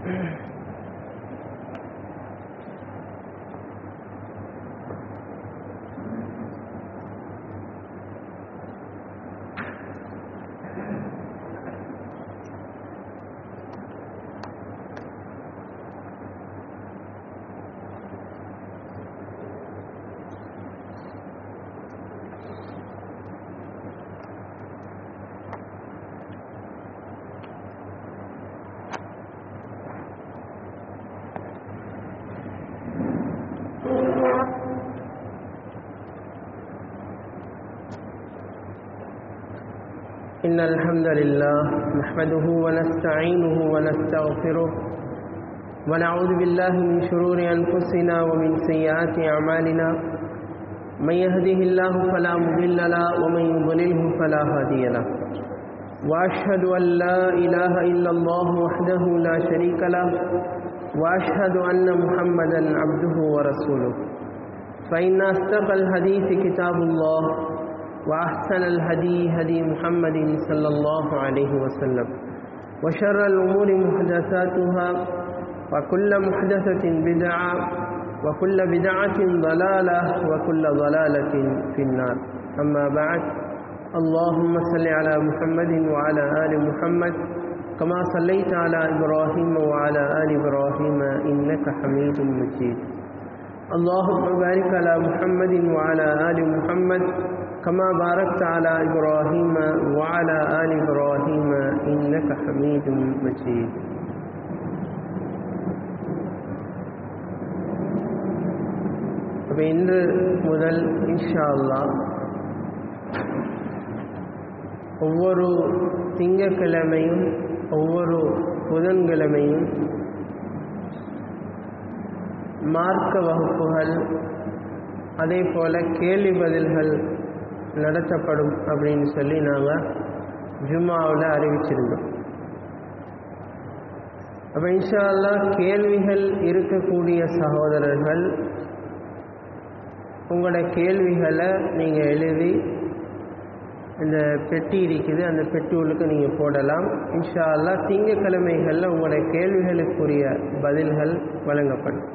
إن الحمد لله نحمده ونستعينه ونستغفره ونعوذ بالله من شرور أنفسنا ومن سيئات أعمالنا من يهده الله فلا مضل له ومن يضلله فلا هادي له وأشهد أن لا إله إلا الله وحده لا شريك له وأشهد أن محمدا عبده ورسوله فإن أصدق الحديث كتاب الله وأحسن الهدي هدي محمد صلى الله عليه وسلم وشر الأمور محدثاتها وكل محدثة بدعة وكل بدعة ضلالة وكل ضلالة في النار أما بعد اللهم صل على محمد وعلى آل محمد كما صليت على إبراهيم وعلى آل إبراهيم إنك حميد مجيد اللهم بارك على محمد وعلى آل محمد كما باركت على إبراهيم وعلى آل إبراهيم إنك حميد مجيد அப்போ இன்று முதல் இன்ஷா அல்லாஹ் ஒவ்வொரு திங்கக்கிழமையும் ஒவ்வொரு புதன்கிழமையும் மார்க்க வகுப்புகள் அதே போல் கேள்வி பதில்கள் நடத்தப்படும் அப்படின்னு சொல்லி நாங்கள் ஜும்மாவில் அறிவிச்சிருந்தோம் அப்போ இன்ஷால்லா கேள்விகள் இருக்கக்கூடிய சகோதரர்கள் உங்களோட கேள்விகளை நீங்கள் எழுதி இந்த பெட்டி இருக்குது அந்த பெட்டி உள்ளுக்கு நீங்கள் போடலாம் இன்ஷா அல்லா திங்கக்கிழமைகளில் உங்களோட கேள்விகளுக்குரிய பதில்கள் வழங்கப்படும்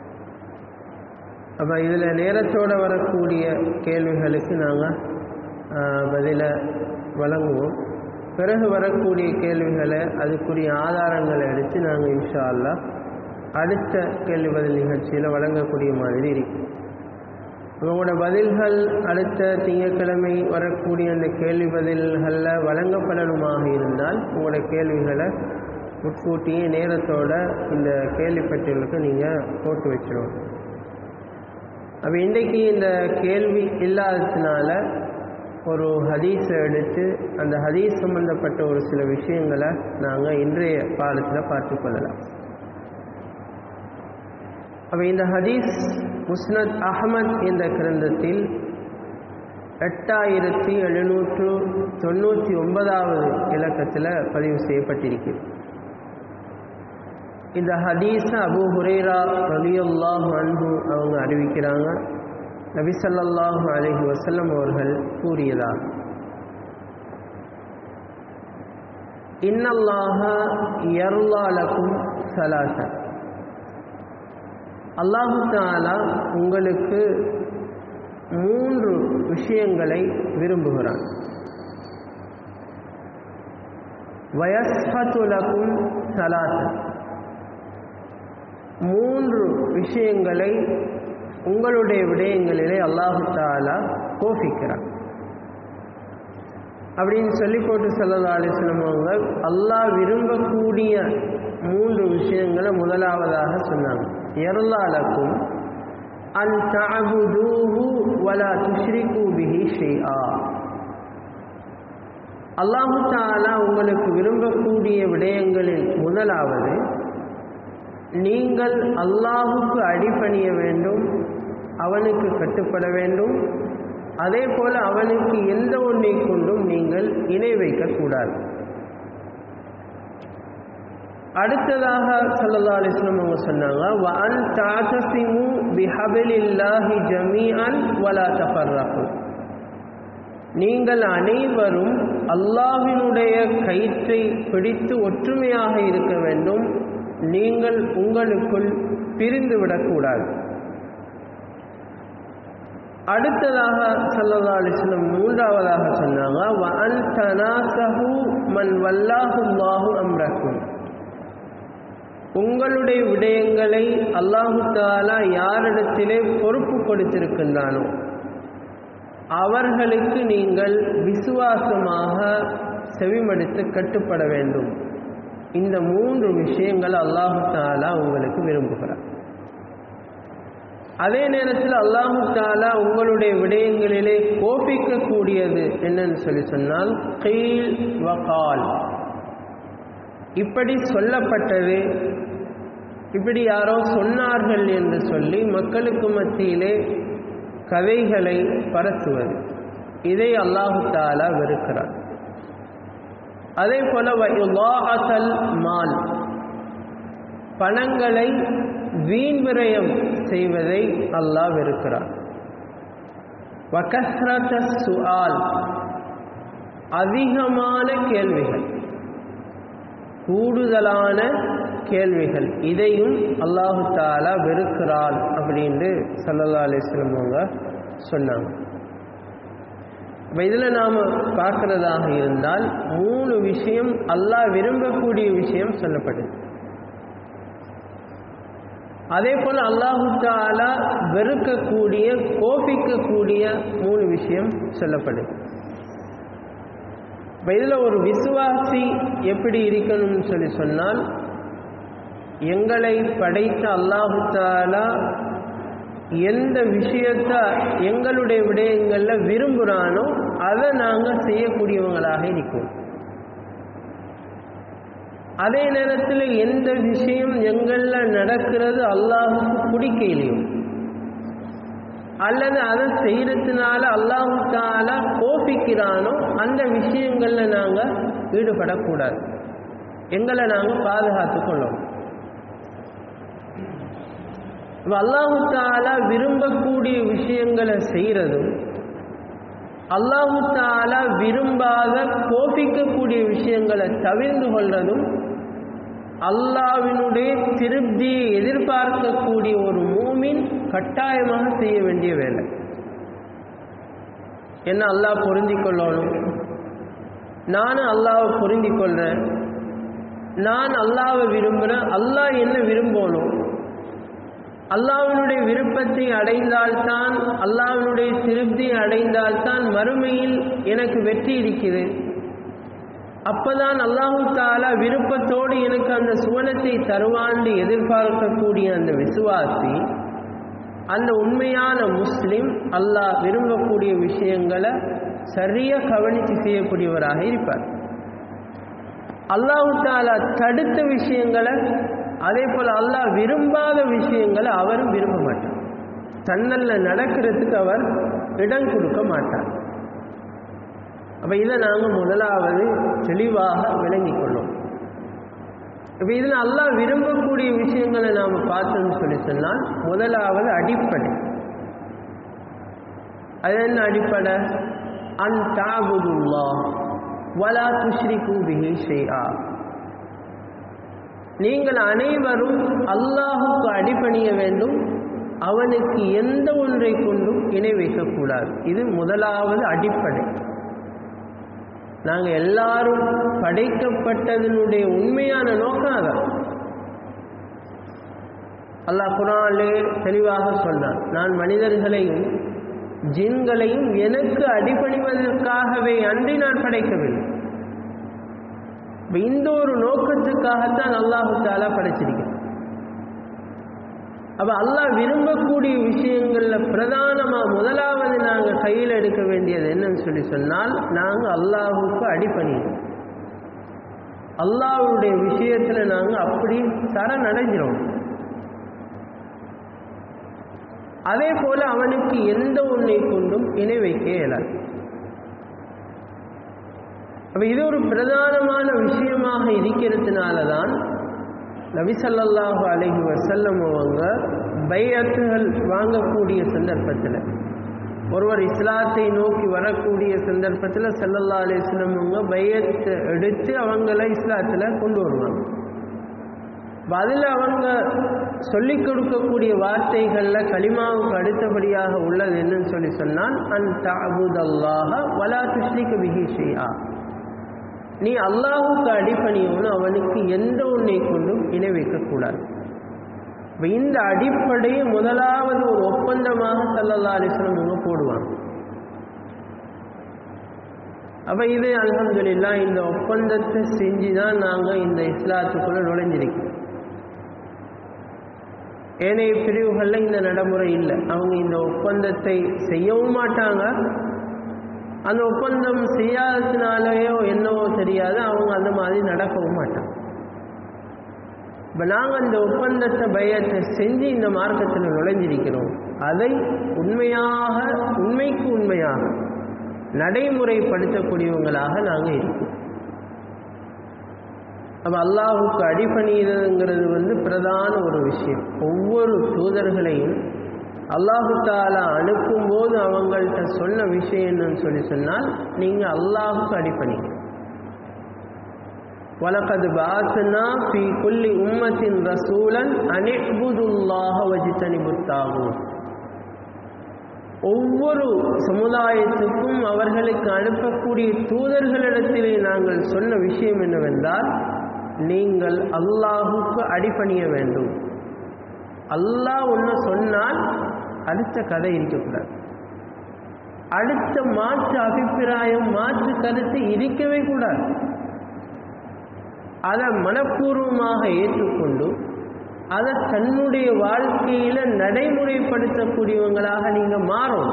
அப்போ இதில் நேரத்தோடு வரக்கூடிய கேள்விகளுக்கு நாங்கள் பதிலை வழங்குவோம் பிறகு வரக்கூடிய கேள்விகளை அதுக்குரிய ஆதாரங்களை எடுத்து நாங்கள் இன்ஷா அல்லா அடுத்த கேள்வி பதில் நிகழ்ச்சியில் வழங்கக்கூடிய மாதிரி இருக்கும் உங்களோட பதில்கள் அடுத்த திங்கட்கிழமை வரக்கூடிய அந்த கேள்வி பதில்களில் வழங்கப்படணுமாக இருந்தால் உங்களோட கேள்விகளை முட்கூட்டியே நேரத்தோட இந்த கேள்வி பட்டியலுக்கு நீங்கள் போட்டு வச்சிடணும் அப்போ இன்றைக்கு இந்த கேள்வி இல்லாததுனால ஒரு ஹதீஸை எடுத்து அந்த ஹதீஸ் சம்பந்தப்பட்ட ஒரு சில விஷயங்களை நாங்கள் இன்றைய பாடத்தில் பார்த்துக்கொள்ளலாம் அப்போ இந்த ஹதீஸ் முஸ்னத் அஹமத் என்ற கிரந்தத்தில் எட்டாயிரத்தி எழுநூற்று தொண்ணூற்றி ஒன்பதாவது இலக்கத்தில் பதிவு செய்யப்பட்டிருக்கிறது இந்த ஹதீஸ அபு ஹுரேரா ரலியுல்லாஹு அன்பு அவங்க அறிவிக்கிறாங்க நபிசல்லாஹு அலஹி வசல்லம் அவர்கள் கூறியதா இன்னல்லாஹ யர்லாலக்கும் சலாசன் அல்லாஹு தாலா உங்களுக்கு மூன்று விஷயங்களை விரும்புகிறான் வயஸ்ஹத்துலக்கும் சலாசன் மூன்று விஷயங்களை உங்களுடைய விடயங்களிலே அல்லாஹு தாலா கோபிக்கிறான் அப்படின்னு சொல்லி போட்டு சொல்லலா அலிஸ்லம் அவங்க அல்லாஹ் விரும்பக்கூடிய மூன்று விஷயங்களை முதலாவதாக சொன்னாங்க எருளாலக்கும் அன் தஅபுதூஹு வலா துஷ்ரிகு பிஹி ஷைஆ அல்லாஹு தாலா உங்களுக்கு விரும்பக்கூடிய விடயங்களில் முதலாவது நீங்கள் அல்லாஹுக்கு அடிபணிய வேண்டும் அவனுக்கு கட்டுப்பட வேண்டும் அதே போல அவனுக்கு எந்த ஒன்றை கொண்டும் நீங்கள் இணை வைக்கக்கூடாது அடுத்ததாக சல்லா அலிஸ்லாம் அவங்க சொன்னாங்க வன் தாத்தசிமு பிஹபிலில்லாஹி ஜமீஅன் வலா தஃபர்ரஹு நீங்கள் அனைவரும் அல்லாஹினுடைய கயிற்றை பிடித்து ஒற்றுமையாக இருக்க வேண்டும் நீங்கள் உங்களுக்குள் பிரிந்து விடக்கூடாது அடுத்ததாக சல்லல்லா அலிஸ்லம் மூன்றாவதாக சொன்னாங்க வஅன் தனாசஹு மன் வல்லாஹுல்லாஹு அம்ரக்கும் உங்களுடைய விடயங்களை அல்லாஹு தாலா யாரிடத்திலே பொறுப்பு கொடுத்திருக்கின்றானோ அவர்களுக்கு நீங்கள் விசுவாசமாக செவிமடுத்து கட்டுப்பட வேண்டும் இந்த மூன்று விஷயங்கள் அல்லாஹு தாலா உங்களுக்கு விரும்புகிறார் அதே நேரத்தில் அல்லாஹு தாலா உங்களுடைய விடயங்களிலே கோபிக்கக்கூடியது என்னன்னு சொல்லி சொன்னால் கீழ் வகால் இப்படி சொல்லப்பட்டது இப்படி யாரோ சொன்னார்கள் என்று சொல்லி மக்களுக்கு மத்தியிலே கதைகளை பரத்துவது இதை அல்லாஹு தாலா வெறுக்கிறார் அதே போல வயுலாஹல் மால் பணங்களை வீண் விரயம் செய்வதை அல்லாஹ் வெறுக்கிறார் வகஸ்ரத சுஆல் அதிகமான கேள்விகள் கூடுதலான கேள்விகள் இதையும் அல்லாஹு தாலா வெறுக்கிறாள் அப்படின்னு சல்லல்லா அலிஸ்லம் அவங்க சொன்னாங்க இப்போ இதில் நாம் பார்க்குறதாக இருந்தால் மூணு விஷயம் அல்லாஹ் விரும்பக்கூடிய விஷயம் சொல்லப்படுது அதே போல் அல்லாஹு தாலா வெறுக்கக்கூடிய கோபிக்கக்கூடிய மூணு விஷயம் சொல்லப்படுது இப்போ இதில் ஒரு விசுவாசி எப்படி இருக்கணும்னு சொல்லி சொன்னால் எங்களை படைத்த அல்லாஹு தாலா எந்த விஷயத்தை எங்களுடைய விடயங்களில் விரும்புகிறானோ அதை நாங்கள் செய்யக்கூடியவங்களாக இருக்கோம் அதே நேரத்தில் எந்த விஷயம் எங்களில் நடக்கிறது அல்லாஹுக்கு பிடிக்கலையோ அல்லது அதை செய்யறதுனால அல்லாஹு தாலா கோபிக்கிறானோ அந்த விஷயங்கள்ல நாங்கள் ஈடுபடக்கூடாது எங்களை நாங்கள் பாதுகாத்து கொள்ளணும் அல்லாஹு தாலா விரும்பக்கூடிய விஷயங்களை செய்யறதும் அல்லாஹு தாலா விரும்பாத கோபிக்கக்கூடிய விஷயங்களை தவிர்ந்து கொள்றதும் அல்லாவினுடைய திருப்தியை எதிர்பார்க்கக்கூடிய ஒரு மூமின் கட்டாயமாக செய்ய வேண்டிய வேலை என்ன அல்லாஹ் பொருந்தி கொள்ளணும் நானும் அல்லாவை பொருந்தி கொள்றேன் நான் அல்லாவை விரும்புகிறேன் அல்லாஹ் என்ன விரும்பணும் அல்லாவினுடைய விருப்பத்தை அடைந்தால்தான் அல்லாவினுடைய திருப்தியை அடைந்தால்தான் மறுமையில் எனக்கு வெற்றி இருக்கிறது அப்பதான் அல்லாஹு தாலா விருப்பத்தோடு எனக்கு அந்த சுவனத்தை தருவாண்டு எதிர்பார்க்கக்கூடிய அந்த விசுவாசி அந்த உண்மையான முஸ்லிம் அல்லாஹ் விரும்பக்கூடிய விஷயங்களை சரியாக கவனித்து செய்யக்கூடியவராக இருப்பார் அல்லாஹு தாலா தடுத்த விஷயங்களை அதே போல் அல்லாஹ் விரும்பாத விஷயங்களை அவரும் விரும்ப மாட்டார் தன்னல்ல நடக்கிறதுக்கு அவர் இடம் கொடுக்க மாட்டார் அப்போ இதை நாங்கள் முதலாவது தெளிவாக விளங்கிக் கொள்ளும் இப்போ இதில் அல்லாஹ் விரும்பக்கூடிய விஷயங்களை நாம் பார்த்தோம்னு சொல்லி சொன்னால் முதலாவது அடிப்படை அது என்ன அடிப்படை அன் தாபுதுல்லா வலா துஷ்ரிகு பிஹி ஷைஆ நீங்கள் அனைவரும் அல்லாஹுக்கு அடிபணிய வேண்டும் அவனுக்கு எந்த ஒன்றை கொண்டும் இணை வைக்கக்கூடாது இது முதலாவது அடிப்படை நாங்கள் எல்லாரும் படைக்கப்பட்டதனுடைய உண்மையான நோக்கம் அதான் அல்லாஹ் குரானிலே தெளிவாக சொன்னான் நான் மனிதர்களையும் ஜின்களையும் எனக்கு அடிபணிவதற்காகவே அன்றி நான் படைக்கவில்லை இந்த ஒரு நோக்கத்துக்காகத்தான் அல்லாஹு தாலா படைச்சிருக்கிறேன் அப்ப அல்லாஹ் விரும்பக்கூடிய விஷயங்கள்ல பிரதானமா முதலாவது நாங்க கையில் எடுக்க வேண்டியது என்னன்னு சொல்லி சொன்னால் நாங்க அல்லாஹுக்கு அடிப்பணியும் அல்லாஹ்வுடைய விஷயத்துல நாங்க அப்படி சரணடைஞ்சிரோம் அதே போல அவனுக்கு எந்த ஒன்றை கொண்டும் இணை வைக்க இயலாது அப்ப இது ஒரு பிரதானமான விஷயமாக இருக்கிறதுனால தான் நபிசல்லாஹு அலஹி வசல்லம் அவங்க பையத்துகள் வாங்கக்கூடிய சந்தர்ப்பத்தில் ஒருவர் இஸ்லாத்தை நோக்கி வரக்கூடிய சந்தர்ப்பத்தில் சல்லல்லா அலிஸ்லம் அவங்க பையத்தை எடுத்து அவங்கள இஸ்லாத்தில் கொண்டு வருவாங்க அதில் அவங்க சொல்லிக் கொடுக்கக்கூடிய வார்த்தைகளில் களிமாவுக்கு அடுத்தபடியாக உள்ளது என்னன்னு சொல்லி சொன்னால் அன் தாபுதல்லாக வலா துஷ்லிக்க பிஹி ஷைஆ நீ அல்லாஹுக்கு அடிப்பணியவனு அவனுக்கு எந்த ஒன்றை கொண்டும் இணை வைக்கக்கூடாது இப்போ இந்த அடிப்படையை முதலாவது ஒரு ஒப்பந்தமாக சல்லல்லா அலிஸ்லம் இவங்க போடுவாங்க அப்போ இது அல்ஹம்துலில்லா இந்த ஒப்பந்தத்தை செஞ்சு தான் நாங்கள் இந்த இஸ்லாத்துக்குள்ளே நுழைஞ்சிருக்கோம் ஏனைய பிரிவுகளில் இந்த நடைமுறை இல்லை அவங்க இந்த ஒப்பந்தத்தை செய்யவும் மாட்டாங்க அந்த ஒப்பந்தம் செய்யாததுனாலேயோ என்னவோ தெரியாது அவங்க அந்த மாதிரி நடக்கவும் மாட்டாங்க இப்போ நாங்கள் இந்த ஒப்பந்தத்தை பயத்தை செஞ்சு இந்த மார்க்கத்தில் நுழைஞ்சிருக்கிறோம் அதை உண்மையாக உண்மைக்கு உண்மையாக நடைமுறைப்படுத்தக்கூடியவங்களாக நாங்கள் இருக்கோம் அப்போ அல்லாஹுக்கு அடிபணிகிறதுங்கிறது வந்து பிரதான ஒரு விஷயம் ஒவ்வொரு தூதர்களையும் அல்லாஹு தாலா அனுப்பும்போது அவங்கள்ட்ட சொன்ன விஷயம் என்னன்னு சொல்லி சொன்னால் நீங்கள் அல்லாஹுக்கு அடிப்பணிங்க வலக்கது பாசனா ஃபி குல்லி உம்மத்தின் ரசூலன் அனிபுதுல்லாஹ வஜித்தனி புத்தாகும் ஒவ்வொரு சமுதாயத்துக்கும் அவர்களுக்கு அனுப்பக்கூடிய தூதர்களிடத்திலே நாங்கள் சொன்ன விஷயம் என்னவென்றால் நீங்கள் அல்லாஹுக்கு அடிபணிய வேண்டும் அல்லாஹ் ஒன்று சொன்னால் அடுத்த கதை இருக்கக்கூடாது அடுத்த மாற்று அபிப்பிராயம் மாற்று கருத்து இருக்கவே கூடாது அதை மனப்பூர்வமாக ஏற்றுக்கொண்டு அதை தன்னுடைய வாழ்க்கையில் நடைமுறைப்படுத்தக்கூடியவங்களாக நீங்கள் மாறும்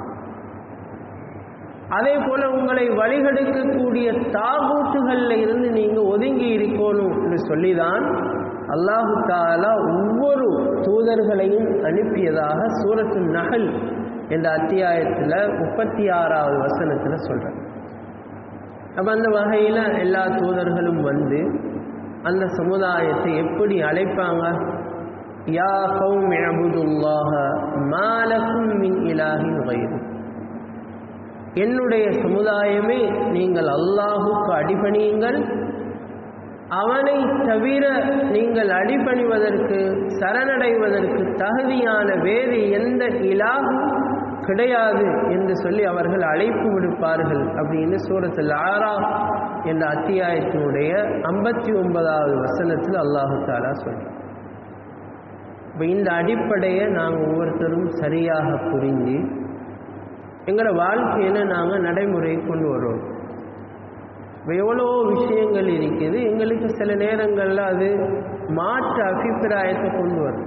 அதே போல உங்களை வழிகெடுக்கக்கூடிய தாகூட்டுகளில் இருந்து நீங்கள் ஒதுங்கி இருக்கணும் என்று சொல்லிதான் அல்லாஹு தாலா ஒவ்வொரு தூதர்களையும் அனுப்பியதாக சூரத்து நகல் என்ற அத்தியாயத்தில் முப்பத்தி ஆறாவது வசனத்தில் சொல்கிறார் அப்போ அந்த வகையில் எல்லா தூதர்களும் வந்து அந்த சமுதாயத்தை எப்படி அழைப்பாங்க யா கௌம் அபுதுல்லாஹ மாலக்கும் மின் இலாஹின் வயிறு என்னுடைய சமுதாயமே நீங்கள் அல்லாஹுக்கு அடிபணியுங்கள் அவனை தவிர நீங்கள் அடிபணிவதற்கு சரணடைவதற்கு தகுதியான வேறு எந்த இலாகும் கிடையாது என்று சொல்லி அவர்கள் அழைப்பு விடுப்பார்கள் அப்படின்னு சூரத்தில் ஆரா என்ற அத்தியாயத்தினுடைய ஐம்பத்தி ஒன்பதாவது வசனத்தில் அல்லாஹு தாலா சொல்றார் இப்போ இந்த அடிப்படையை நாங்கள் ஒவ்வொருத்தரும் சரியாக புரிஞ்சு எங்களோட வாழ்க்கையில் நாங்கள் நடைமுறை கொண்டு வரோம் இப்போ எவ்வளோ விஷயங்கள் இருக்குது எங்களுக்கு சில நேரங்களில் அது மாற்று அபிப்பிராயத்தை கொண்டு வரும்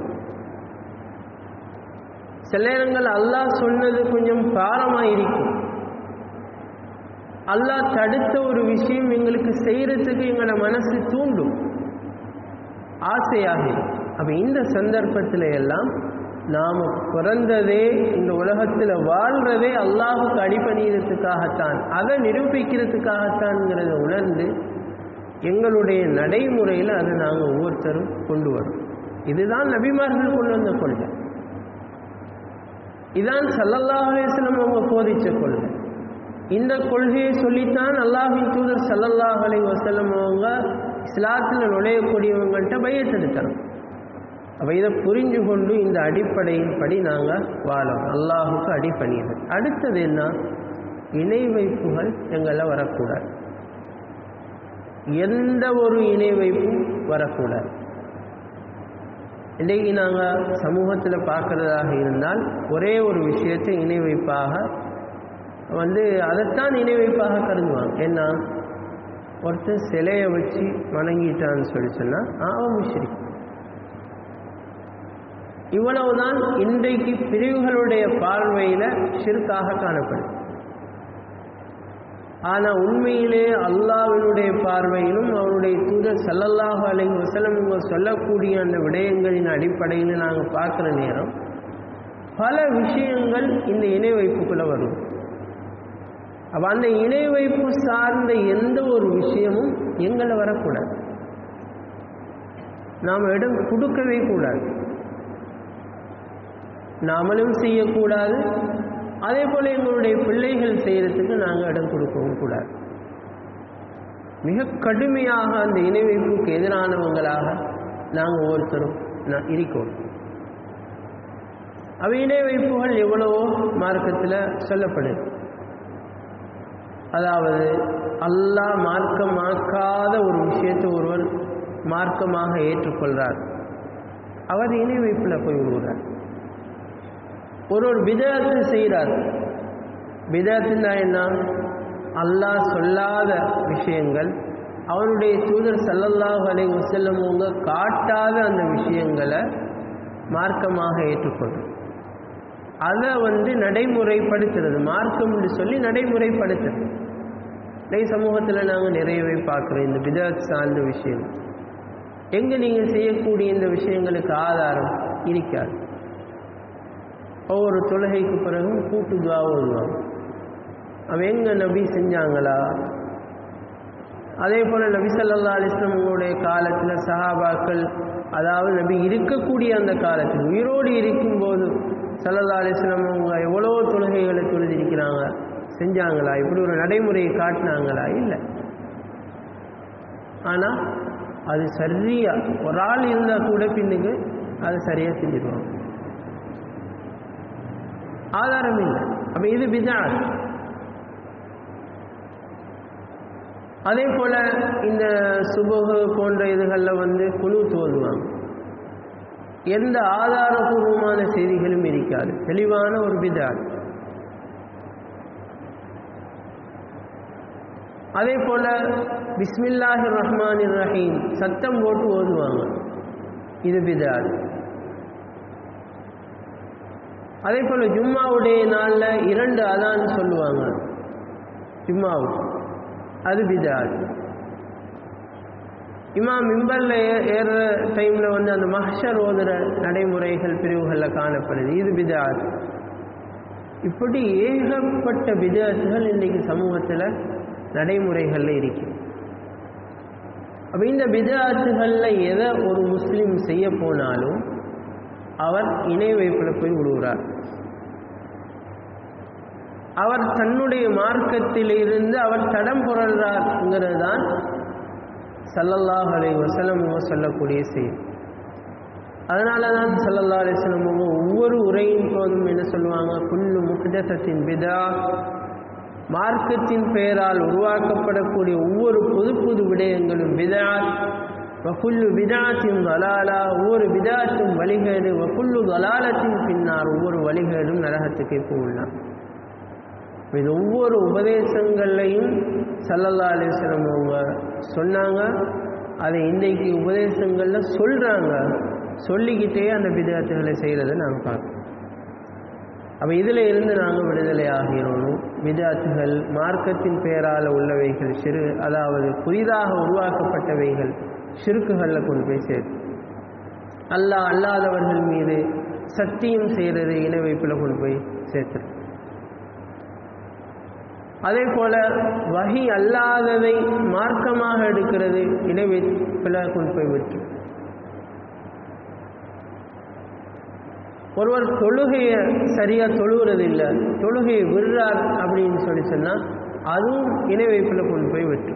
சில நேரங்கள் அல்லாஹ் சொன்னது கொஞ்சம் பாரமாக இருக்கும் அல்லாஹ் தடுத்த ஒரு விஷயம் எங்களுக்கு செய்கிறதுக்கு எங்களோட மனசு தூண்டும் ஆசையாக அப்போ இந்த சந்தர்ப்பத்தில் எல்லாம் நாம் பிறந்ததே இந்த உலகத்தில் வாழ்றதே அல்லாஹுக்கு அடிபணிகிறதுக்காகத்தான் அதை நிரூபிக்கிறதுக்காகத்தான்ங்கிறத உணர்ந்து எங்களுடைய நடைமுறையில் அதை நாங்கள் ஒவ்வொருத்தரும் கொண்டு வரோம் இதுதான் நபிமார்கள் கொண்டு வந்த கொள்கை இதான் சல்லல்லாஹ் அலேஸ்லம் அவங்க போதிச்ச கொள்கை இந்த கொள்கையை சொல்லித்தான் அல்லாஹின் தூதர் சல்லல்லாஹ் அலை வசல்லம் அவங்க இஸ்லாத்தில் நுழையக்கூடியவங்கள்ட்ட பயத்தெடுத்தாங்க அப்போ இதை புரிஞ்சு கொண்டு இந்த அடிப்படையின் படி நாங்கள் வாழோம் அல்லாஹுக்கு அடிப்பணியது அடுத்தது என்ன இணை வைப்புகள் எங்களில் வரக்கூடாது எந்த ஒரு இணை வைப்பும் வரக்கூடாது இன்றைக்கு நாங்கள் சமூகத்தில் பார்க்குறதாக இருந்தால் ஒரே ஒரு விஷயத்தை இணை வைப்பாக வந்து அதைத்தான் இணை வைப்பாக கருதுவாங்க என்ன ஒருத்தர் சிலையை வச்சு வணங்கிட்டான்னு சொல்லி சொன்னால் அவன் முஷ்ரி இவ்வளவுதான் இன்றைக்கு பிரிவுகளுடைய பார்வையில் ஷிர்காக காணப்படும் ஆனால் உண்மையிலே அல்லாவினுடைய பார்வையிலும் அவருடைய தூதர் சல்லல்லாஹு அலைஹி வஸல்லம் இவங்க சொல்லக்கூடிய அந்த விடயங்களின் அடிப்படையில் நாங்கள் பார்க்குற நேரம் பல விஷயங்கள் இந்த இணை வைப்புக்குள்ளே வரும் அப்போ அந்த இணை வைப்பு சார்ந்த எந்த ஒரு விஷயமும் எங்களை வரக்கூடாது நாம் இடம் கொடுக்கவே கூடாது நாமளும் செய்யக்கூடாது அதே போல் எங்களுடைய பிள்ளைகள் செய்கிறதுக்கு நாங்கள் இடம் கொடுக்கவும் கூடாது மிக கடுமையாக அந்த இணை வைப்புக்கு எதிரானவங்களாக நாங்கள் ஒவ்வொருத்தரும் நான் இருக்கோம் அவ இணை வைப்புகள் எவ்வளவோ மார்க்கத்தில் சொல்லப்படுது அதாவது அல்லாஹ் மார்க்கமாக்காத ஒரு விஷயத்தை ஒருவர் மார்க்கமாக ஏற்றுக்கொள்கிறார் அவர் இணை வைப்பில் போய் விடுகிறார் ஒரு ஒரு விதத்தை செய்கிறார் விதத்துனா என்ன அல்லாஹ் சொல்லாத விஷயங்கள் அவனுடைய தூதர் சல்லல்லாஹு அலை வசல்லமவங்க காட்டாத அந்த விஷயங்களை மார்க்கமாக ஏற்றுக்கொள்ளும் அதை வந்து நடைமுறைப்படுத்துறது மார்க்கம்னு சொல்லி நடைமுறைப்படுத்துறது நிறைய சமூகத்தில் நாங்கள் நிறையவே பார்க்குறோம் இந்த விதத் சார்ந்த விஷயம் எங்கே நீங்கள் செய்யக்கூடிய இந்த விஷயங்களுக்கு ஆதாரம் இருக்காது ஒவ்வொரு தொழுகைக்கு பிறகும் கூட்டு துவா ஓதுவாங்க அவன் எங்க நபி செஞ்சாங்களா அதே போல நபி சல்லா அலிஸ்லமுடைய காலத்தில் சஹாபாக்கள் அதாவது நபி இருக்கக்கூடிய அந்த காலத்தில் உயிரோடு இருக்கும்போது சல்லல்லா அலிஸ்லம் அவங்க எவ்வளோ தொழுகைகளை தொழுதிருக்கிறாங்க செஞ்சாங்களா இப்படி ஒரு நடைமுறையை காட்டினாங்களா இல்லை ஆனால் அது சரியா ஒரு ஆள் இருந்தால் கூட பின்னுக்கு அது சரியாக செஞ்சிருவாங்க ஆதாரம் இல்லை அப்போ இது பிதாத் அதே போல் இந்த சுபகு போன்ற இதுகளில் வந்து குழு தோல்வாங்க எந்த ஆதாரபூர்வமான செய்திகளும் இருக்காது தெளிவான ஒரு பிதாத் அதே போல பிஸ்மில்லாஹி ரஹ்மான் ரஹீம் சத்தம் போட்டு ஓதுவாங்க இது பிதாத் அதே போல ஜும்மாவுடைய நாளில் இரண்டு அதான் சொல்லுவாங்க ஜும்மாவுக்கு அது பிதாத் இமாம் மிம்பரில் ஏறுற டைமில் வந்து அந்த மஹ்ஷர் ஓதுற நடைமுறைகள் பிரிவுகளில் காணப்படுது இது பிதாத் இப்படி ஏகப்பட்ட பிதாத்துகள் இன்றைக்கு சமூகத்தில் நடைமுறைகளில் இருக்கு அப்போ இந்த பிதாத்துகளில் எதை ஒரு முஸ்லீம் செய்ய போனாலும் அவர் இணை வைப்பில் போய் விடுகிறார் அவர் தன்னுடைய மார்க்கத்திலிருந்து அவர் தடம் புரள்றார்ங்கிறது தான் சல்லல்லாஹ் அலை வசலமோ சொல்லக்கூடிய செய்தி அதனால தான் சல்லல்லா அலிஸ்லமோ ஒவ்வொரு உரையின் போதும் என்ன சொல்லுவாங்க புல்லு முகதத்தின் பிதா மார்க்கத்தின் பெயரால் உருவாக்கப்படக்கூடிய ஒவ்வொரு புது புது விடயங்களும் பிதாத் வக்குல்லு பிதாத்தின் வலாலா ஒவ்வொரு பிதாத்தும் வழிகேடு வக்குல்லு வலாலத்தின் பின்னார் ஒவ்வொரு வழிகேடும் நரகத்துக்கு போகலாம் இது ஒவ்வொரு உபதேசங்கள்லையும் சல்லல்லா அலிஸ்லம் அவங்க சொன்னாங்க அதை இன்றைக்கு உபதேசங்களில் சொல்கிறாங்க சொல்லிக்கிட்டே அந்த விதத்துகளை செய்கிறத நாங்கள் பார்க்கணும் அப்போ இதில் இருந்து நாங்கள் விடுதலை ஆகிறோம் விதாத்துகள் மார்க்கத்தின் பெயரால் உள்ளவைகள் சிறு அதாவது புதிதாக உருவாக்கப்பட்டவைகள் சிறுக்குகளில் கொண்டு போய் சேர்த்து அல்லாஹ் அல்லாதவர்கள் மீது சத்தியம் செய்கிறது இணை வைப்பில் கொண்டு போய் சேர்த்துரு அதே போல வகி அல்லாததை மார்க்கமாக எடுக்கிறது இணை வைப்பில் கொண்டு போய் விட்டு ஒருவர் தொழுகையை சரியாக தொழுகிறது இல்லை தொழுகையை விடுறார் அப்படின்னு சொல்லி சொன்னால் அதுவும் இணை வைப்பில் கொண்டு போய் விட்டு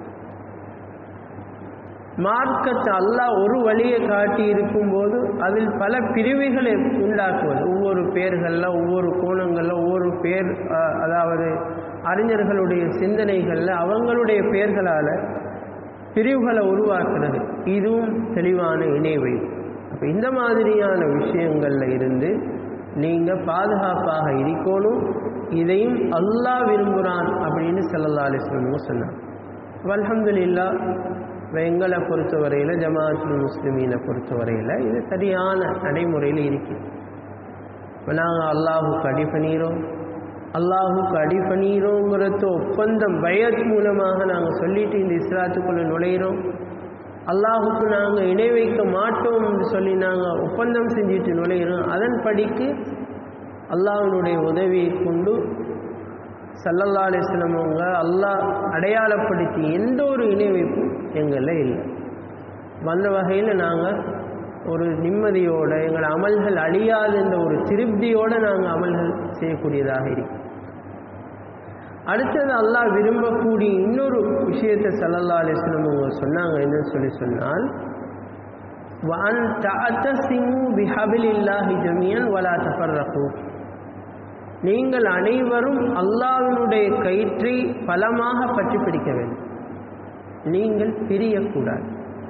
மார்க்கத்தை அல்லாஹ் ஒரு வழியை காட்டி இருக்கும்போது அதில் பல பிரிவுகளை உண்டாக்குவது ஒவ்வொரு பேர்களில் ஒவ்வொரு கோணங்களில் ஒவ்வொரு பேர் அதாவது அறிஞர்களுடைய சிந்தனைகளில் அவங்களுடைய பெயர்களால் பிரிவுகளை உருவாக்குறது இதுவும் தெளிவான இணைவை அப்போ இந்த மாதிரியான விஷயங்களில் இருந்து நீங்கள் பாதுகாப்பாக இருக்கணும் இதையும் அல்லாஹ் விரும்புகிறான் அப்படின்னு செல்லல்லா அலிஸ்லமோ சொன்னாங்க அல்ஹம்துலில்லா எங்களை பொறுத்தவரையில் ஜமாத்துல் முஸ்லிமீனை பொறுத்தவரையில் இது சரியான நடைமுறையில் இருக்குது இப்போ நாங்கள் அல்லாஹுக்கு அடி பண்ணிடுறோம் அல்லாஹுக்கு அடி பண்ணிடுறோங்கிறது ஒப்பந்தம் பயத் மூலமாக நாங்கள் சொல்லிட்டு இந்த இஸ்லாத்துக்குள்ளே நுழையிறோம் அல்லாஹுக்கு நாங்கள் இணை வைக்க மாட்டோம் என்று சொல்லி நாங்கள் ஒப்பந்தம் செஞ்சுட்டு நுழையிறோம் அதன் படிக்கு அல்லாஹனுடைய உதவியை கொண்டு சல்லல்லா அலிஸ்லம் அவங்க அல்லாஹ் அடையாளப்படுத்தி எந்த ஒரு இணை வைப்பும் எங்களில் இல்லை வந்த வகையில் நாங்கள் ஒரு நிம்மதியோடு எங்கள் அமல்கள் அழியாத இந்த ஒரு திருப்தியோடு நாங்கள் அமல்கள் செய்யக்கூடியதாக இருக்கும் அடுத்தது அல்லாஹ் விரும்பக்கூடிய இன்னொரு விஷயத்தை சல்லல்லா அலிஸ்லம் அவங்க சொன்னாங்க என்னன்னு சொல்லி சொன்னால் وأن تعتصموا بحبل الله جميعا ولا تفرقوا நீங்கள் அனைவரும் அல்லாஹ்வினுடைய கயிற்றை பலமாக பற்றி பிடிக்க வேண்டும் நீங்கள் பிரியக்கூடாது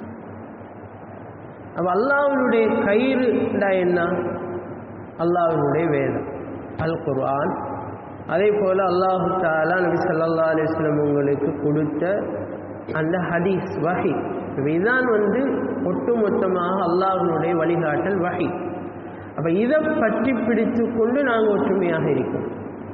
அப்ப அல்லாஹ்வினுடைய கயிறு என்ன அல்லாஹ்வினுடைய வேதம் அல் குர்ஆன் அதே போல் அல்லாஹு தாலா நபி ஸல்லல்லாஹு அலைஹி வஸல்லம் உங்களுக்கு கொடுத்த அந்த ஹதீஸ் வஹி இதுதான் வந்து ஒட்டுமொத்தமாக அல்லாஹ்வினுடைய வழிகாட்டல் வஹி அப்ப இதை பற்றி பிடித்து கொண்டு நாங்கள் ஒற்றுமையாக இருக்கோம்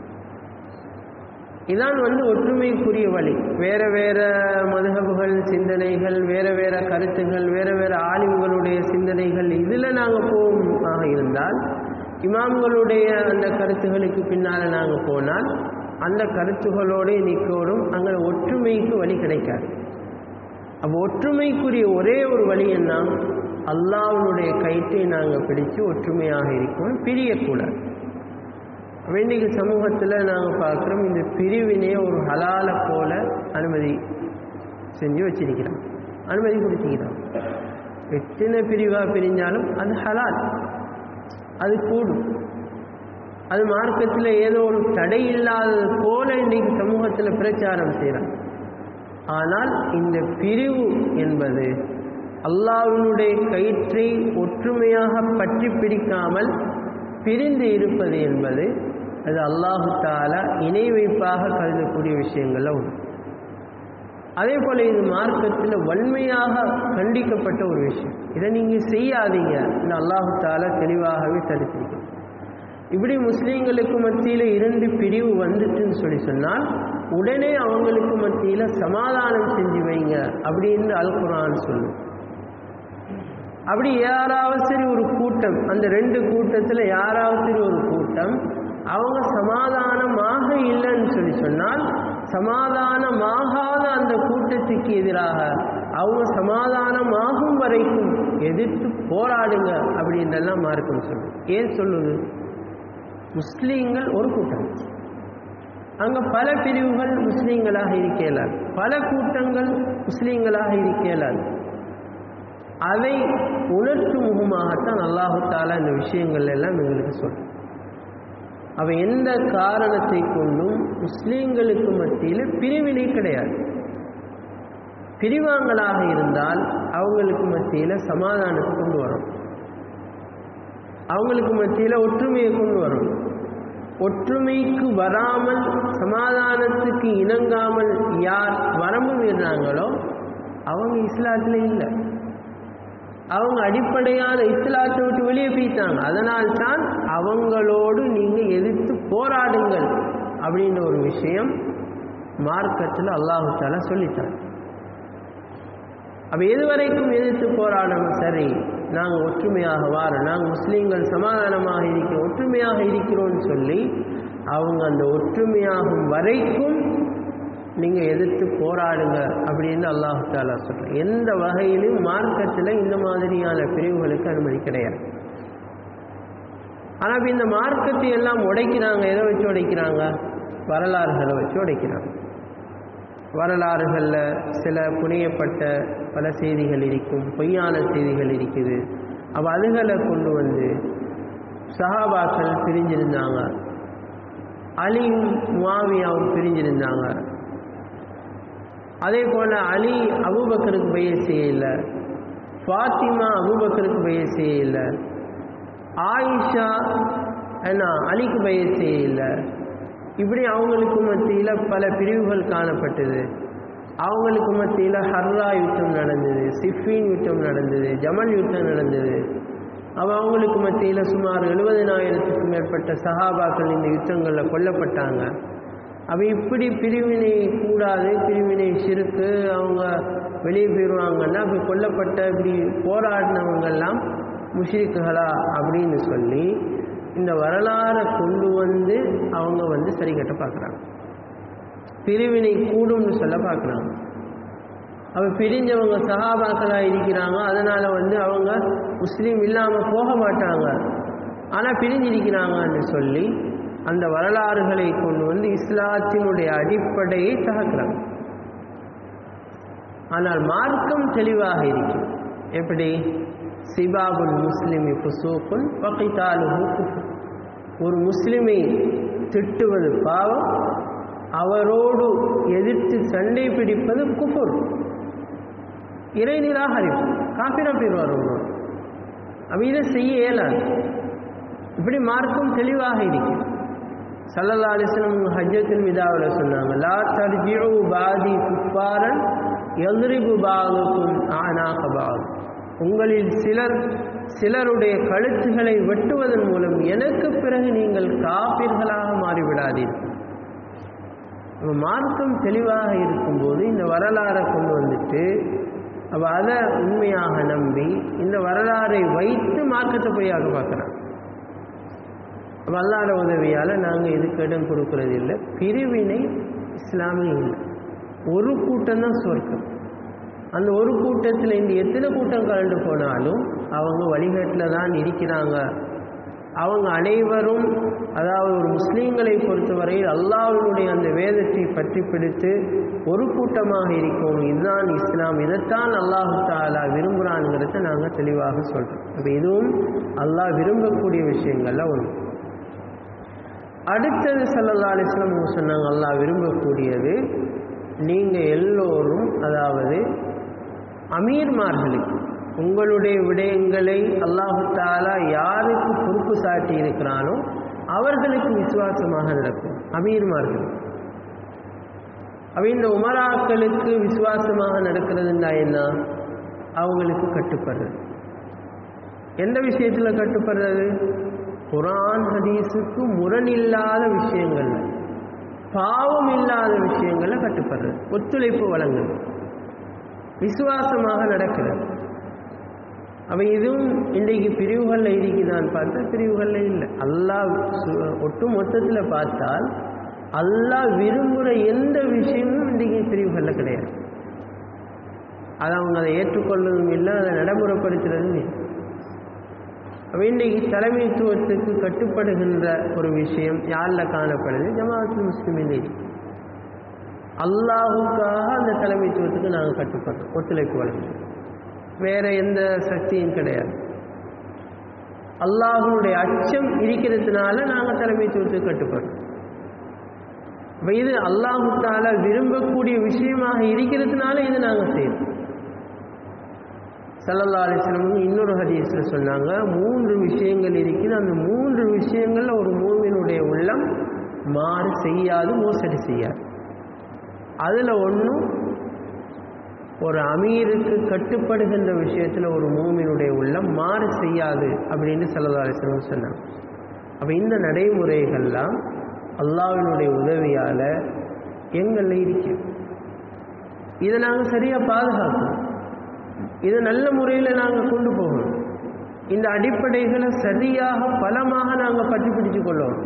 இதான் வந்து ஒற்றுமைக்குரிய வழி வேற வேற மதுகபுகள் சிந்தனைகள் வேற வேற கருத்துகள் வேற வேற ஆலிம்களுடைய சிந்தனைகள் இதில் நாங்கள் போமாக இருந்தால் இமாம்களுடைய அந்த கருத்துகளுக்கு பின்னால் நாங்கள் போனால் அந்த கருத்துகளோடு நிற்கோடும் அங்கே ஒற்றுமைக்கு வழி கிடைக்காது அப்போ ஒற்றுமைக்குரிய ஒரே ஒரு வழி என்ன அல்லாஹ்வுடைய கயிற்றை நாங்கள் பிடிச்சு ஒற்றுமையாக இருக்கோம் பிரியக்கூடாது இன்னைக்கு சமூகத்தில் நாங்கள் பார்க்குறோம் இந்த பிரிவினையை ஒரு ஹலாலை போல அனுமதி செஞ்சு வச்சிருக்கிறோம் அனுமதி கொடுத்துக்கிறோம் எத்தனை பிரிவாக பிரிஞ்சாலும் அது ஹலால் அது கூடும் அது மார்க்கத்தில் ஏதோ ஒரு தடை இல்லாதது போல இன்னைக்கு சமூகத்தில் பிரச்சாரம் செய்கிறாங்க ஆனால் இந்த பிரிவு என்பது அல்லாஹ்வினுடைய கயிற்றை ஒற்றுமையாக பற்றி பிடிக்காமல் பிரிந்து இருப்பது என்பது அது அல்லாஹு தாலா இணை வைப்பாக கருதக்கூடிய விஷயங்கள்ல ஒன்று அதே போல இது மார்க்கத்தில் வன்மையாக கண்டிக்கப்பட்ட ஒரு விஷயம் இதை நீங்கள் செய்யாதீங்க அல்லாஹு தாலா தெளிவாகவே தடுத்திருக்கோம் இப்படி முஸ்லீம்களுக்கு மத்தியில் இரண்டு பிரிவு வந்துட்டுன்னு சொல்லி சொன்னால் உடனே அவங்களுக்கு மத்தியில் சமாதானம் செஞ்சு வைங்க அப்படின்னு அல் குரான் சொல்லும் அப்படி யாராவது சரி ஒரு கூட்டம் அந்த ரெண்டு கூட்டத்தில் யாராவது சரி ஒரு கூட்டம் அவங்க சமாதானமாக இல்லைன்னு சொல்லி சொன்னால் சமாதானமாகாத அந்த கூட்டத்துக்கு எதிராக அவங்க சமாதானமாகும் வரைக்கும் எதிர்த்து போராடுங்க அப்படின்றெல்லாம் மார்க்கம் சொல்லும் ஏன் சொல்லுது முஸ்லீம்கள் ஒரு கூட்டம் அங்க பல பிரிவுகள் முஸ்லீம்களாக இருக்கலாது பல கூட்டங்கள் முஸ்லீம்களாக இருக்கலாது அதை உணர்த்தும் முகமாகத்தான் அல்லாஹு தாலா இந்த விஷயங்கள் எல்லாம் எங்களுக்கு சொல்லும் அவ எந்த காரணத்தை கொண்டும் முஸ்லீம்களுக்கு மத்தியில் பிரிவினை கிடையாது பிரிவாங்களாக இருந்தால் அவங்களுக்கு மத்தியில் சமாதானத்தை கொண்டு வரும் அவங்களுக்கு மத்தியில் ஒற்றுமையை கொண்டு வரும் ஒற்றுமைக்கு வராமல் சமாதானத்துக்கு இணங்காமல் யார் வரம்பு மீறினாங்களோ அவங்க இஸ்லாத்தில் இல்லை அவங்க அடிப்படையான இஸ்லாத்தை விட்டு வெளியே போயிட்டாங்க அதனால் தான் அவங்களோடு நீங்கள் எதிர்த்து போராடுங்கள் அப்படின்ற ஒரு விஷயம் மார்க்கத்தில் அல்லாஹு தாலா சொல்லிட்டாங்க அப்போ எது வரைக்கும் எதிர்த்து போராடணும் சரி நாங்கள் ஒற்றுமையாக வாரோம் நாங்கள் முஸ்லீம்கள் சமாதானமாக இருக்கிறோம் ஒற்றுமையாக இருக்கிறோம்னு சொல்லி அவங்க அந்த ஒற்றுமையாகும் வரைக்கும் நீங்கள் எதிர்த்து போராடுங்க அப்படின்னு அல்லாஹு தாலா சொல்கிறேன் எந்த வகையிலும் மார்க்கத்தில் இந்த மாதிரியான பிரிவுகளுக்கு அனுமதி கிடையாது ஆனால் இப்போ இந்த மார்க்கத்தை எல்லாம் உடைக்கிறாங்க எதை வச்சு உடைக்கிறாங்க வரலாறுகளை வச்சு உடைக்கிறாங்க வரலாறுகளில் சில புனையப்பட்ட பல செய்திகள் இருக்கும் பொய்யான செய்திகள் இருக்குது அப்போ அதுகளை கொண்டு வந்து சஹாபாக்கள் பிரிஞ்சிருந்தாங்க அலியும் முவாவியாவும் பிரிஞ்சிருந்தாங்க அதே போல் அலி அபுபக்கருக்கு பைய செய்யல ஃபாத்திமா அபுபக்கருக்கு பைய செய்யல ஆயிஷா என்ன அலிக்கு பைய செய்யல இப்படி அவங்களுக்கு மத்தியில் பல பிரிவுகள் காணப்பட்டது அவங்களுக்கு மத்தியில் ஹர்ரா யுத்தம் நடந்தது சிஃபின் யுத்தம் நடந்தது ஜமல் யுத்தம் நடந்தது அவ அவங்களுக்கு மத்தியில் சுமார் எழுபதினாயிரத்துக்கும் மேற்பட்ட சஹாபாக்கள் இந்த யுத்தங்களில் கொல்லப்பட்டாங்க அவ இப்படி பிரிவினை கூடாது பிரிவினை சிறுக்கு அவங்க வெளியே போயிடுவாங்கன்னா அப்படி கொல்லப்பட்ட இப்படி போராடினவங்கெல்லாம் முஷ்ரிக்குகளா அப்படின்னு சொல்லி இந்த வரலாறை கொண்டு வந்து அவங்க வந்து சரி கட்ட பார்க்குறாங்க பிரிவினை கூடும்னு சொல்ல பார்க்குறாங்க அவ பிரிஞ்சவங்க சகாபாக்களாக இருக்கிறாங்க அதனால் வந்து அவங்க முஸ்லீம் இல்லாமல் போக மாட்டாங்க ஆனால் பிரிஞ்சிருக்கிறாங்கன்னு சொல்லி அந்த வரலாறுகளை கொண்டு வந்து இஸ்லாத்தினுடைய அடிப்படையை தகக்கிறாங்க ஆனால் மார்க்கம் தெளிவாக இருக்கும் எப்படி சிபாபுல் முஸ்லிமி புசூக்குன் பகைத்தாலுகு குஃபுர் ஒரு முஸ்லிமை திட்டுவது பாவம் அவரோடு எதிர்த்து சண்டை பிடிப்பது குஃபுர் இறை நிராகரிப்பு காப்பிரம் பெறுவார் ஒருவர் அப்ப இதை செய்ய இயலாது இப்படி மார்க்கம் தெளிவாக இருக்கு சல்லல்லா அலிஸ்லம் ஹஜ்ஜத்தில் விதாவில் சொன்னாங்க லா தர்ஜிஉ பாதி குப்பாரன் எல்ரிபு பாகுக்கும் ஆனாக பாகு உங்களில் சிலர் சிலருடைய கழுத்துகளை வெட்டுவதன் மூலம் எனக்கு பிறகு நீங்கள் காப்பீர்களாக மாறிவிடாதீர்கள் அப்ப மார்க்கம் தெளிவாக இருக்கும்போது இந்த வரலாறை கொண்டு வந்துட்டு அப்போ அதை உண்மையாக நம்பி இந்த வரலாறை வைத்து மார்க்கத்தை பொய்யாக பார்க்குறாங்க அப்போ அல்லாத உதவியால் நாங்கள் இதுக்கு இடம் கொடுக்கறது இல்லை பிரிவினை இஸ்லாமிய இல்லை ஒரு கூட்டம் தான் சொர்க்கம் அந்த ஒரு கூட்டத்தில் இந்த எத்தனை கூட்டம் கலந்து போனாலும் அவங்க வழிகாட்டில் தான் இருக்கிறாங்க அவங்க அனைவரும் அதாவது ஒரு முஸ்லீம்களை பொறுத்தவரையில் அல்லாஹ்வினுடைய அந்த வேதத்தை பற்றி பிடித்து ஒரு கூட்டமாக இருக்கணும் இதுதான் இஸ்லாம் இதைத்தான் அல்லாஹு தாலா விரும்புகிறான்ங்கிறத நாங்கள் தெளிவாக சொல்கிறோம் அப்போ இதுவும் அல்லாஹ் விரும்பக்கூடிய விஷயங்கள்ல ஒன்று அடுத்தது சல்லல்லா அலிஸ்லாம் சொன்னாங்க அல்லாஹ் விரும்பக்கூடியது நீங்கள் எல்லோரும் அதாவது அமீர்மார்களுக்கு உங்களுடைய விடயங்களை அல்லாஹு தாலா யாருக்கு பொறுப்பு சாட்டி இருக்கிறானோ அவர்களுக்கு விசுவாசமாக நடக்கும் அமீர்மார்கள் அப்ப இந்த உமராக்களுக்கு விசுவாசமாக நடக்கிறதுன்னா என்ன அவங்களுக்கு கட்டுப்படுறது எந்த விஷயத்தில் கட்டுப்படுறது குரான் ஹதீஸுக்கு முரணில்லாத விஷயங்கள்ல பாவம் இல்லாத விஷயங்கள்ல கட்டுப்படுறது ஒத்துழைப்பு வழங்குது விசுவாசமாக நடக்கிறது அவ இதுவும் இன்றைக்கு பிரிவுகளில் இருக்குதான்னு பார்த்தா பிரிவுகளில் இல்லை அல்லாஹ் சு- ஒட்டு மொத்தத்தில் பார்த்தால் அல்லாஹ் விரும்புகிற எந்த விஷயமும் இன்றைக்கு பிரிவுகளில் கிடையாது அதை அவங்க அதை ஏற்றுக்கொள்ளதும் இல்லை அதை நடைமுறைப்படுத்துறதும் இல்லை அப்ப இன்றைக்கு தலைமைத்துவத்துக்கு கட்டுப்படுகின்ற ஒரு விஷயம் யாரில் காணப்படுது ஜமாஅத்து முஸ்லிமில் அல்லாஹுக்காக அந்த தலைமைத்துவத்துக்கு நாங்கள் கட்டுப்படுறோம் ஒத்துழைப்பு வழங்குறோம் வேற எந்த சக்தியும் கிடையாது அல்லாஹுடைய அச்சம் இருக்கிறதுனால நாங்கள் தலைமைத்துவத்துக்கு கட்டுப்படுறோம் அப்ப இது அல்லாஹு தாலா விரும்பக்கூடிய விஷயமாக இருக்கிறதுனால இது நாங்கள் செய்யறோம் சல்லல்லா அலிஸ்லம் இன்னொரு ஹதீஸ்ல சொன்னாங்க மூன்று விஷயங்கள் இருக்குது அந்த மூன்று விஷயங்கள்ல ஒரு மூவினுடைய உள்ளம் மாறு செய்யாது மோசடி செய்யாது அதுல ஒன்றும் ஒரு அமீருக்கு கட்டுப்படுகின்ற விஷயத்துல ஒரு மூமினுடைய உள்ளம் மாறு செய்யாது அப்படின்னு சல்லல்லா அலிஸ்லம் சொன்னாங்க அப்ப இந்த நடைமுறைகள்லாம் அல்லாஹ்வினுடைய உதவியால எங்கள்ல இருக்கு இதை நாங்கள் சரியா பாதுகாக்கணும் இதை நல்ல முறையில் நாங்கள் கொண்டு போகணும் இந்த அடிப்படைகளை சரியாக பலமாக நாங்கள் பற்றி பிடிச்சு கொள்ளணும்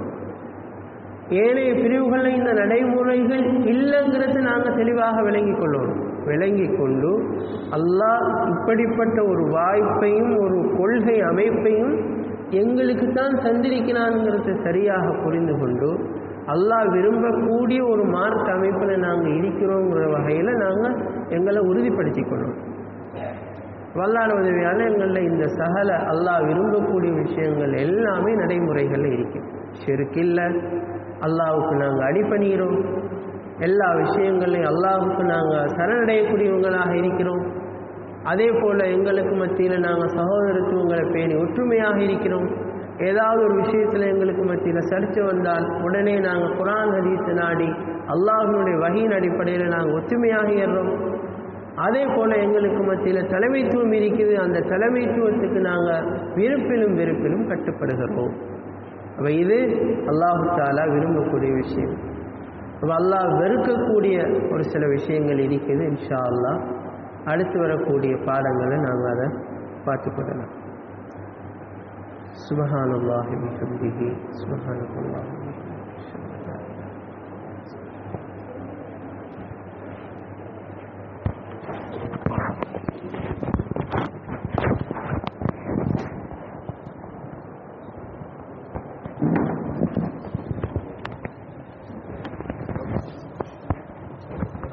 ஏனைய பிரிவுகளில் இந்த நடைமுறைகள் இல்லைங்கிறத நாங்கள் தெளிவாக விளங்கிக் கொள்ளணும் விளங்கிக் கொண்டு அல்லாஹ் இப்படிப்பட்ட ஒரு வாய்ப்பையும் ஒரு கொள்கை அமைப்பையும் எங்களுக்கு தான் தந்திருக்கிறான்ங்கிறத சரியாக புரிந்து கொண்டு அல்லாஹ் விரும்பக்கூடிய ஒரு மார்க்க அமைப்பில் நாங்கள் இருக்கிறோங்கிற வகையில் நாங்கள் எங்களை உறுதிப்படுத்திக் கொள்ளணும் வல்லாட உதவியால் எங்களில் இந்த சகல அல்லாஹ் விரும்பக்கூடிய விஷயங்கள் எல்லாமே நடைமுறைகளில் இருக்கும் ஷெருக்கில்லை அல்லாஹ்வுக்கு நாங்கள் அடிபணிகிறோம் எல்லா விஷயங்களையும் அல்லாஹ்வுக்கு நாங்கள் சரணடையக்கூடியவங்களாக இருக்கிறோம் அதே போல் எங்களுக்கு மத்தியில் நாங்கள் சகோதரத்துவங்களை பேணி ஒற்றுமையாக இருக்கிறோம் ஏதாவது ஒரு விஷயத்தில் எங்களுக்கு மத்தியில் சர்ச்சை வந்தால் உடனே நாங்கள் குரான் ஹதீஸை நாடி அல்லாஹினுடைய வகையின் அடிப்படையில் நாங்கள் ஒற்றுமையாக ஏறுறோம் அதே போல் எங்களுக்கு மத்தியில் தலைமைத்துவம் இருக்குது அந்த தலைமைத்துவத்துக்கு நாங்கள் விருப்பிலும் வெறுப்பிலும் கட்டுப்படுகிறோம் அப்போ இது அல்லாஹு தாலா விரும்பக்கூடிய விஷயம் அப்போ அல்லாஹ் வெறுக்கக்கூடிய ஒரு சில விஷயங்கள் இருக்குது இன்ஷா அல்லாஹ் அடுத்து வரக்கூடிய பாடங்களை நாங்கள் அதை பார்த்துக்கொள்ளலாம் சுபஹானல்லாஹி பிஹம்திஹி சுபஹானல்லாஹி